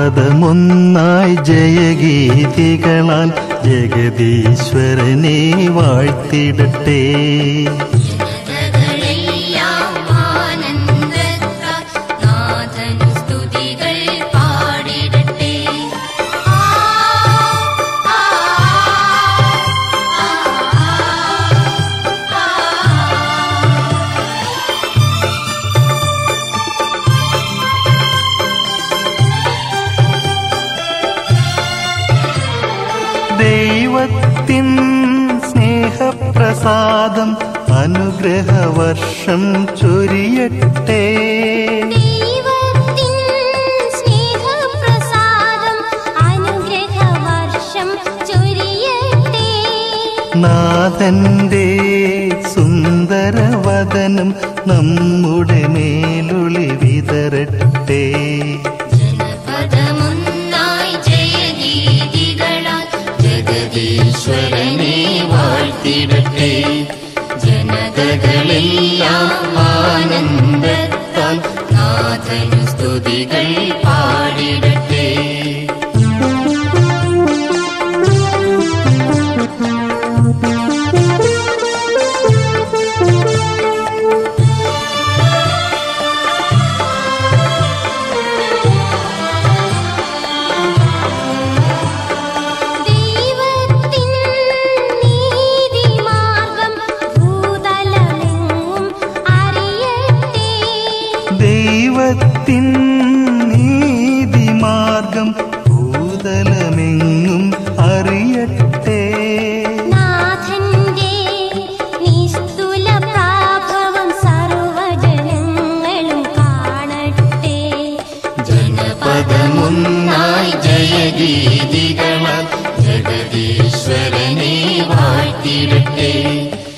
ജനപദമൊന്നായി ജയഗീതികളാൽ ജഗദീശ്വരനെ വാഴ്ത്തിടട്ടെ ജനതകളെല്ലാം ആനന്ദത്താൽ നാഥനു സ്തുതികൾ പാടിടട്ടെ ആ ആ ആ ദൈവത്തിൻ സ്നേഹപ്രസാദം അനുഗ്രഹവർഷം ചൊരിയട്ടെ ദൈവത്തിൻ സ്നേഹപ്രസാദം അനുഗ്രഹവർഷം ചൊരിയട്ടെ നാഥന്റെ സുന്ദരവദനം നമ്മുടെ മേലൊളി വിതരട്ടെ ജനപദമൊന്നായി ജയഗീതികളാൽ ജഗദീശ്വരനെ വാഴ്ത്തിടട്ടെ ജനതകളെല്ലാം ആനന്ദത്താൽ നാഥനു സ്തുതികൾ പാടിടട്ടെ ദൈവത്തിൻ നീതിമാർഗം ഭൂതലമെങ്ങും അറിയട്ടെ ദൈവത്തിൻ നീതിമാർഗം ഭൂതലമെങ്ങും അറിയട്ടെ നാഥന്റെ നിസ്തുല പ്രാഭവം സർവജനങ്ങളും കാണട്ടെ ജനപദമൊന്നായി ജയഗീതികളാൽ ജഗദീശ്വരനെ വാഴ്ത്തിടട്ടെ